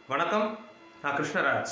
வணக்கம் நான் Krishnaraj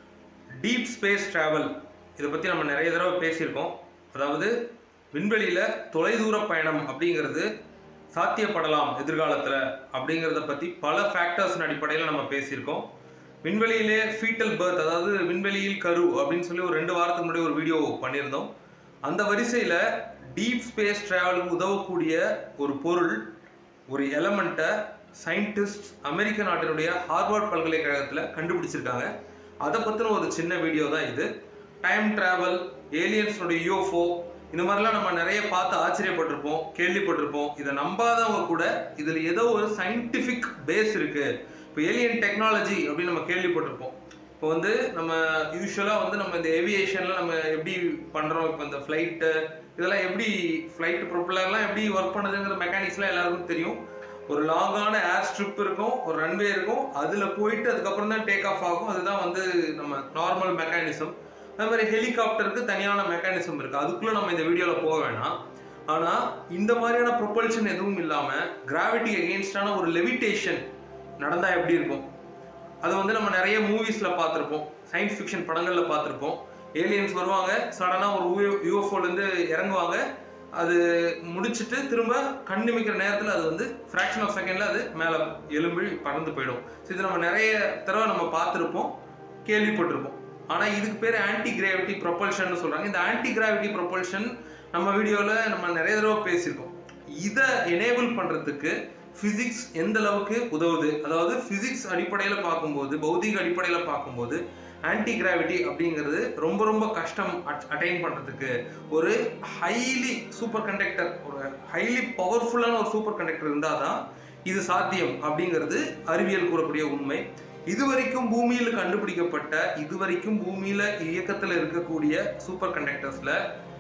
deep space travel இதை பற்றி நம்ம நிறைய தடவை பேசியிருக்கோம் அதாவது விண்வெளியில் தொலைதூர பயணம் அப்படிங்கிறது சாத்தியப்படலாம் எதிர்காலத்தில் அப்படிங்கிறத பற்றி பல ஃபேக்டர்ஸின் அடிப்படையில் நம்ம பேசியிருக்கோம் விண்வெளியிலே ஃபீட்டல் பர்த் அதாவது விண்வெளியில் கரு அப்படின்னு சொல்லி ஒரு ரெண்டு வாரத்துக்கு முன்னாடி ஒரு வீடியோ பண்ணியிருந்தோம் அந்த வரிசையில் டீப் ஸ்பேஸ் ட்ராவலுக்கு உதவக்கூடிய ஒரு பொருள் ஒரு எலமெண்ட்டை சயின்டிஸ்ட் அமெரிக்க நாட்டினுடைய ஹார்வர்ட் பல்கலைக்கழகத்தில் கண்டுபிடிச்சிருக்காங்க அதை பற்றின ஒரு சின்ன வீடியோ தான் இது டைம் ட்ராவல் ஏலியன்ஸோடைய யூஎஃப்ஓ இந்த மாதிரிலாம் நம்ம நிறைய பார்த்து ஆச்சரியப்பட்டிருப்போம் கேள்விப்பட்டிருப்போம் இதை நம்பாதவங்க கூட இதில் ஏதோ ஒரு சயின்டிஃபிக் பேஸ் இருக்கு இப்போ ஏலியன் டெக்னாலஜி அப்படின்னு நம்ம கேள்விப்பட்டிருப்போம் இப்போ வந்து நம்ம யூஸ்வலாக வந்து நம்ம இந்த ஏவியேஷனில் நம்ம எப்படி பண்ணுறோம் இப்போ இந்த ஃப்ளைட்டு இதெல்லாம் எப்படி ஃப்ளைட் ப்ரொப்பலர்லாம் எப்படி ஒர்க் பண்ணுதுங்கிற மெக்கானிக்ஸ்லாம் எல்லாருக்கும் தெரியும் ஒரு லாங்கான ஏர் ஸ்ட்ரிப் இருக்கும் ஒரு ரன்வே இருக்கும் அதில் போயிட்டு அதுக்கப்புறம் தான் டேக் ஆஃப் ஆகும் அதுதான் வந்து நம்ம நார்மல் மெக்கானிசம் அதே மாதிரி ஹெலிகாப்டருக்கு தனியான மெக்கானிசம் இருக்குது அதுக்குள்ளே நம்ம இந்த வீடியோவில் போக வேணாம் ஆனால் இந்த மாதிரியான ப்ரொப்பல்ஷன் எதுவும் இல்லாமல் கிராவிட்டி அகெயின்ஸ்டான ஒரு லெவிட்டேஷன் நடந்தால் எப்படி இருக்கும் அது வந்து நம்ம நிறைய மூவிஸில் பார்த்துருப்போம் சயின்ஸ் ஃபிக்ஷன் படங்களில் பார்த்துருப்போம் ஏலியன்ஸ் வருவாங்க சடனாக ஒரு யூஎஃப்ஓலேருந்து இறங்குவாங்க அது முடிச்சுட்டு திரும்ப கண் நிமிக்கிற நேரத்தில் அது வந்து ஃப்ராக்ஷன் ஆஃப் செகண்டில் அது மேலே எலும்பி பறந்து போயிடும் ஸோ இது நம்ம நிறைய தடவை நம்ம பார்த்துருப்போம் கேள்விப்பட்டிருப்போம் ஆனால் இதுக்கு பேர் ஆன்டி கிராவிட்டி ப்ரொபல்ஷன் சொல்கிறாங்க இந்த ஆன்டி கிராவிட்டி ப்ரொபல்ஷன் நம்ம வீடியோவில் நம்ம நிறைய தடவை பேசியிருக்கோம் இதை எனேபிள் பண்ணுறதுக்கு ஃபிசிக்ஸ் எந்த அளவுக்கு உதவுது அதாவது ஃபிசிக்ஸ் அடிப்படையில் பார்க்கும்போது பௌதிக அடிப்படையில் பார்க்கும்போது ஆன்டி கிராவிட்டி அப்படிங்கிறது ரொம்ப ரொம்ப கஷ்டம் அட்டைன் பண்ணுறதுக்கு ஒரு ஹைலி சூப்பர் கண்டக்டர் ஒரு ஹைலி பவர்ஃபுல்லான ஒரு சூப்பர் கண்டக்டர் இருந்தால் தான் இது சாத்தியம் அப்படிங்கிறது அறிவியல் கூறக்கூடிய உண்மை இதுவரைக்கும் பூமியில் கண்டுபிடிக்கப்பட்ட இதுவரைக்கும் பூமியில் இயக்கத்தில் இருக்கக்கூடிய சூப்பர் கண்டக்டர்ஸில்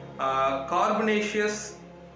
கார்பனேஷியஸ்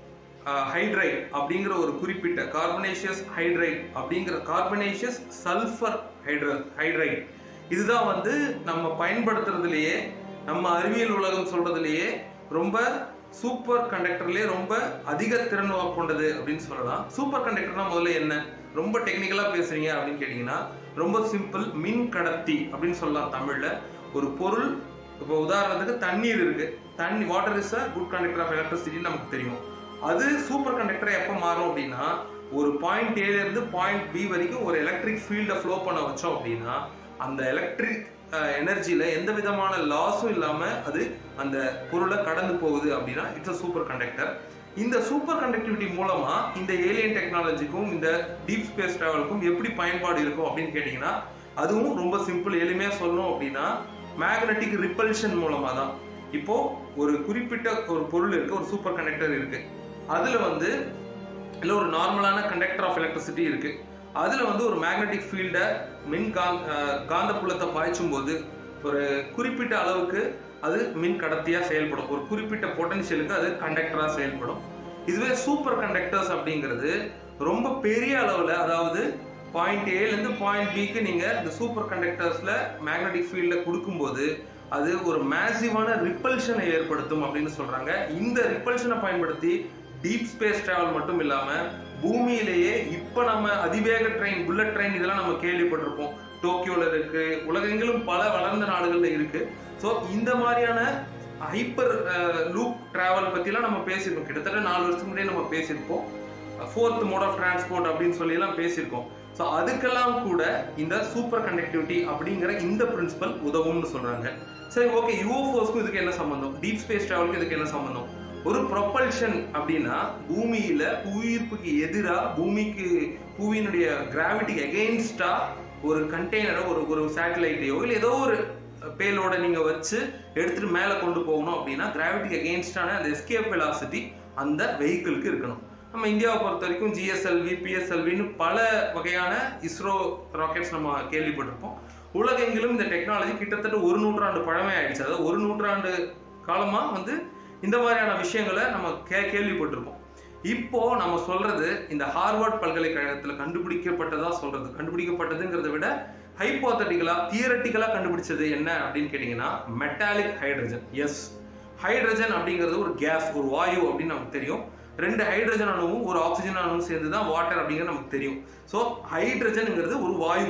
ஹைட்ரைட் அப்படிங்கிற ஒரு குறிப்பிட்ட கார்பனேஷியஸ் ஹைட்ரைட் அப்படிங்கிற கார்பனேஷியஸ் சல்ஃபர் ஹைட்ர ஹைட்ரைட் இதுதான் வந்து நம்ம பயன்படுத்துறதுலேயே நம்ம அறிவியல் உலகம் சொல்றதுலேயே ரொம்ப சூப்பர் கண்டக்டர்லேயே ரொம்ப அதிக திறன் கொண்டது அப்படின்னு சொல்லலாம் சூப்பர் கண்டக்டர்னா முதல்ல என்ன ரொம்ப டெக்னிக்கலாக பேசுறீங்க அப்படின்னு கேட்டிங்கன்னா ரொம்ப சிம்பிள் மின் கடத்தி அப்படின்னு சொல்லலாம் தமிழில் ஒரு பொருள் இப்போ உதாரணத்துக்கு தண்ணீர் இருக்கு தண்ணி water is a good conductor of எலக்ட்ரிசிட்டின்னு நமக்கு தெரியும் அது சூப்பர் கண்டக்டரை எப்போ மாறும் அப்படின்னா ஒரு பாயிண்ட் ஏல இருந்து பாயிண்ட் பி வரைக்கும் ஒரு எலக்ட்ரிக் ஃபீல்டை ஃப்ளோ பண்ண வச்சோம் அப்படின்னா அந்த எலக்ட்ரிக் எனர்ஜியில் எந்த விதமான லாஸும் இல்லாமல் அது அந்த பொருளை கடந்து போகுது அப்படின்னா இட்ஸ் அ சூப்பர் கண்டக்டர் இந்த சூப்பர் கண்டக்டிவிட்டி மூலமா இந்த ஏலியன் டெக்னாலஜிக்கும் இந்த டீப் ஸ்பேஸ் டிராவலுக்கும் எப்படி பயன்பாடு இருக்கும் அப்படின்னு கேட்டிங்கன்னா அதுவும் ரொம்ப சிம்பிள் எளிமையாக சொல்லணும் அப்படின்னா மேக்னட்டிக் ரிப்பல்ஷன் மூலமாக தான் இப்போ ஒரு குறிப்பிட்ட ஒரு பொருள் இருக்கு ஒரு சூப்பர் கண்டக்டர் இருக்கு அதுல வந்து இல்லை ஒரு நார்மலான கண்டக்டர் ஆஃப் எலக்ட்ரிசிட்டி இருக்கு அதுல வந்து ஒரு மேக்னெட்டிக் ஃபீல்டை மின் காந்த புலத்தை பாய்ச்சும் போது ஒரு குறிப்பிட்ட அளவுக்கு அது மின் கடத்தியா செயல்படும் ஒரு குறிப்பிட்ட பொட்டன்ஷியலுக்கு அது கண்டக்டரா செயல்படும் இதுவே சூப்பர் கண்டக்டர்ஸ் அப்படிங்கிறது ரொம்ப பெரிய அளவில் அதாவது பாயிண்ட் ஏலேருந்து பாயிண்ட் பிக்கு நீங்கள் இந்த சூப்பர் கண்டக்டர்ஸில் மேக்னெட்டிக் ஃபீல்டில் கொடுக்கும்போது அது ஒரு மேசிவான ரிப்பல்ஷனை ஏற்படுத்தும் அப்படின்னு சொல்கிறாங்க இந்த ரிப்பல்ஷனை பயன்படுத்தி டீப் ஸ்பேஸ் டிராவல் மட்டும் இல்லாமல் பூமியிலேயே இப்போ நம்ம அதிவேக ட்ரெயின் புல்லட் ட்ரெயின் இதெல்லாம் நம்ம கேள்விப்பட்டிருப்போம் டோக்கியோவில் இருக்கு உலகெங்கிலும் பல வளர்ந்த நாடுகளில் இருக்கு ஸோ இந்த மாதிரியான ஹைப்பர் லூப் டிராவல் பற்றிலாம் நம்ம பேசியிருக்கோம் கிட்டத்தட்ட நாலு வருஷத்துக்கு முன்னாடியே நம்ம பேசியிருப்போம் ஃபோர்த் மோட் ஆஃப் டிரான்ஸ்போர்ட் அப்படின்னு சொல்லி எல்லாம் பேசியிருக்கோம் ஸோ அதுக்கெல்லாம் கூட இந்த சூப்பர் கண்டக்டிவிட்டி அப்படிங்கிற இந்த பிரின்சிபல் உதவும்னு சொல்றாங்க சரி ஓகே யூஎஃப்ஓஸ்க்கும் இதுக்கு என்ன சம்பந்தம் டீப் ஸ்பேஸ் டிராவலுக்கு இதுக்கு என்ன சம்பந்தம் ஒரு ப்ரொப்பல்ஷன் அப்படின்னா பூமியில புவியீர்ப்புக்கு எதிராக பூமிக்கு பூவியினுடைய கிராவிட்டிக்கு எகெயின்ஸ்டா ஒரு கண்டெய்னரோ ஒரு ஒரு சேட்டலைட்டையோ இல்லை ஏதோ ஒரு பேலோட நீங்க வச்சு எடுத்துட்டு மேலே கொண்டு போகணும் அப்படின்னா கிராவிட்டிக்கு எகெயின்ஸ்டான அந்த எஸ்கேப் வெலாசிட்டி அந்த வெஹிக்கிளுக்கு இருக்கணும் நம்ம இந்தியாவை பொறுத்த வரைக்கும் ஜிஎஸ்எல்வி பிஎஸ்எல்வின்னு பல வகையான இஸ்ரோ ராக்கெட்ஸ் நம்ம கேள்விப்பட்டிருப்போம் உலகெங்கிலும் இந்த டெக்னாலஜி கிட்டத்தட்ட ஒரு நூற்றாண்டு பழமை ஆயிடுச்சு அதாவது ஒரு நூற்றாண்டு காலமாக வந்து இந்த மாதிரியான விஷயங்களை நம்ம கே கேள்விப்பட்டிருப்போம் இப்போ நம்ம சொல்றது இந்த ஹார்வர்ட் பல்கலைக்கழகத்தில் கண்டுபிடிக்கப்பட்டதா சொல்றது கண்டுபிடிக்கப்பட்டதுங்கிறத விட ஹைப்போத்தட்டிக்கலா தியரட்டிக்கலா கண்டுபிடிச்சது என்ன அப்படின்னு கேட்டிங்கன்னா மெட்டாலிக் ஹைட்ரஜன் எஸ் ஹைட்ரஜன் அப்படிங்கிறது ஒரு கேஸ் ஒரு வாயு அப்படின்னு நமக்கு தெரியும் ரெண்டு ஹைட்ரஜன் அணுவும் ஒரு ஆக்சிஜன் அணுவும் சேர்ந்து தான் வாட்டர் அப்படிங்கிறது நமக்கு தெரியும் ஸோ ஹைட்ரஜன்ங்கிறது ஒரு வாயு பொருள்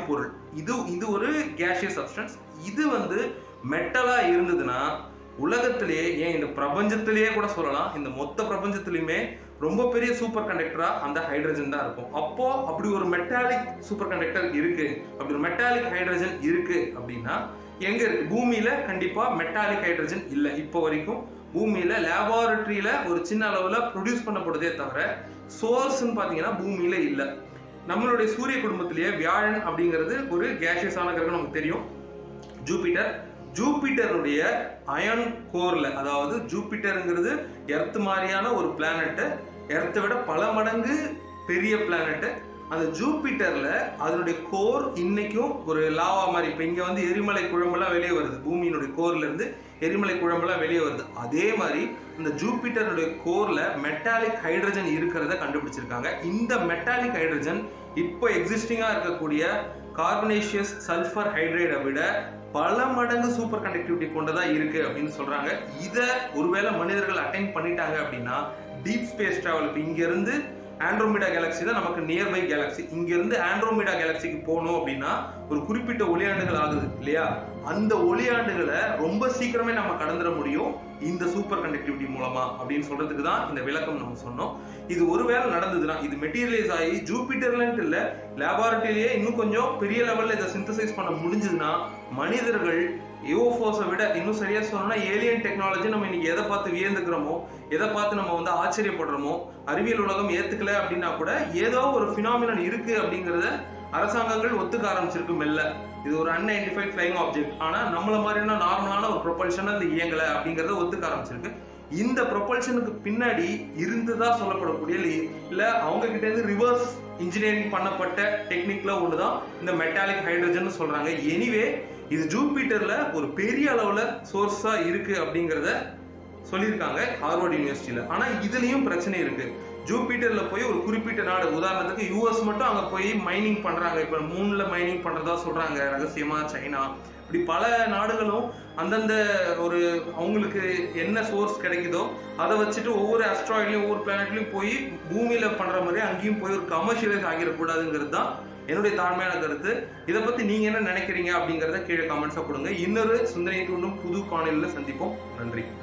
இது இது ஒரு கேஷியஸ் சப்ஸ்டன்ஸ் இது வந்து மெட்டலா இருந்ததுன்னா உலகத்திலேயே ஏன் இந்த பிரபஞ்சத்திலேயே கூட சொல்லலாம் இந்த மொத்த பிரபஞ்சத்திலையுமே ரொம்ப பெரிய சூப்பர் கண்டக்டரா அந்த ஹைட்ரஜன் தான் இருக்கும் அப்போ அப்படி ஒரு மெட்டாலிக் சூப்பர் கண்டக்டர் இருக்கு அப்படி ஒரு மெட்டாலிக் ஹைட்ரஜன் இருக்கு அப்படின்னா எங்க இருக்கு பூமியில கண்டிப்பா மெட்டாலிக் ஹைட்ரஜன் இல்ல இப்போ வரைக்கும் பூமியில லேபார்டரியில ஒரு சின்ன அளவுல ப்ரொடியூஸ் பண்ணப்படுதே தவிர சோர்ஸ்ன்னு பாத்தீங்கன்னா பூமியில இல்ல நம்மளுடைய சூரிய குடும்பத்திலேயே வியாழன் அப்படிங்கிறது ஒரு கேஷியஸான கிரகம் நமக்கு தெரியும் ஜூபிட்டர் ஜூபிட்டருடைய அயன் கோர்ல அதாவது ஜூபிட்டருங்கிறது எர்த் மாதிரியான ஒரு பிளானட் எர்த்தை விட பல மடங்கு பெரிய பிளானட் அந்த ஜூபிட்டர்ல அதனுடைய கோர் இன்னைக்கும் ஒரு லாவா மாதிரி இப்ப இங்க வந்து எரிமலை குழம்பெல்லாம் வெளியே வருது பூமியினுடைய கோர்ல இருந்து எரிமலை குழம்பெல்லாம் வெளியே வருது அதே மாதிரி இந்த ஜூபிட்டருடைய கோர்ல மெட்டாலிக் ஹைட்ரஜன் இருக்கிறத கண்டுபிடிச்சிருக்காங்க இந்த மெட்டாலிக் ஹைட்ரஜன் இப்போ எக்ஸிஸ்டிங்கா இருக்கக்கூடிய கார்பனேஷியஸ் சல்ஃபர் ஹைட்ரைடை விட பல மடங்கு சூப்பர் கண்டக்டிவிட்டி கொண்டதா இருக்கு அப்படின்னு சொல்றாங்க இத ஒருவேளை மனிதர்கள் அட்டைன் பண்ணிட்டாங்க அப்படின்னா டீப் ஸ்பேஸ் டிராவல் இப்போ இங்க இருந்து ஆண்ட்ரோமிடா கேலக்ஸி தான் நமக்கு நியர்பை கேலக்ஸி இங்க இருந்து ஆண்ட்ரோமிடா கேலக்சிக்கு போகணும் அப்படின்னா ஒரு குறிப்பிட்ட ஒளியாண்டுகள் ஆகுது இல்லையா அந்த ஒளியாண்டுகளை ரொம்ப சீக்கிரமே நம்ம கடந்துட முடியும் இந்த சூப்பர் கண்டக்டிவிட்டி மூலமா அப்படின்னு சொல்றதுக்கு தான் இந்த விளக்கம் நம்ம சொன்னோம் இது ஒருவேளை நடந்ததுன்னா இது மெட்டீரியலைஸ் ஆகி ஜூபிட்டர்லன்ட்டு இல்ல லேபார்டரியிலேயே இன்னும் கொஞ்சம் பெரிய லெவல்ல இதை சிந்தசைஸ் பண்ண முடிஞ்சதுன்னா மனிதர்கள் யூஎஃப்ஓஸை விட இன்னும் சரியா சொல்லணும்னா ஏலியன் டெக்னாலஜி நம்ம இன்னைக்கு எதை பார்த்து வியந்துக்கிறோமோ எதை பார்த்து நம்ம வந்து ஆச்சரியப்படுறோமோ அறிவியல் உலகம் ஏத்துக்கல அப்படின்னா கூட ஏதோ ஒரு பினாமினன் இருக்கு அப்படிங்கறத அரசாங்கங்கள் ஒத்துக்க ஆரம்பிச்சிருக்கு மெல்ல இது ஒரு அன்ஐடென்டிஃபைட் ஃபிளைங் ஆப்ஜெக்ட் ஆனா நம்மள மாதிரியான நார்மலான ஒரு ப்ரொபல்ஷன் அது இயங்கல அப்படிங்கறத ஒத்துக்க ஆரம்பிச்சிருக்கு இந்த ப்ரொபல்ஷனுக்கு பின்னாடி இருந்ததா சொல்லப்படக்கூடிய இல்ல- இல்ல அவங்க கிட்ட இருந்து ரிவர்ஸ் இன்ஜினியரிங் பண்ணப்பட்ட டெக்னிக்ல ஒண்ணுதான் இந்த மெட்டாலிக் ஹைட்ரஜன் சொல்றாங்க எனிவே இது ஜூபிட்டர்ல ஒரு பெரிய அளவுல சோர்ஸா இருக்கு அப்படிங்கறத சொல்லியிருக்காங்க ஹார்வர்ட் யூனிவர்சிட்டியில ஆனா இதுலயும் பிரச்சனை இருக்கு ஜூபிட்டர்ல போய் ஒரு குறிப்பிட்ட நாடு உதாரணத்துக்கு யூஎஸ் மட்டும் அங்க போய் மைனிங் பண்றாங்க இப்ப மூணுல மைனிங் பண்றதா சொல்றாங்க ரகசியமா சைனா இப்படி பல நாடுகளும் அந்தந்த ஒரு அவங்களுக்கு என்ன சோர்ஸ் கிடைக்குதோ அதை வச்சுட்டு ஒவ்வொரு அஸ்ட்ராய்ட்லயும் ஒவ்வொரு பிளானட்லயும் போய் பூமியில பண்ற மாதிரி அங்கேயும் போய் ஒரு கமர்ஷியலைஸ் ஆகிடக்கூடாதுங்கிறது தான் என்னுடைய தாழ்மையான கருத்து இதை பத்தி நீங்க என்ன நினைக்கிறீங்க அப்படிங்கறத கீழே கமெண்ட்ஸா கொடுங்க இன்னொரு சிந்தனை தூண்டும் புது காணொலியில சந்திப்போம் நன்றி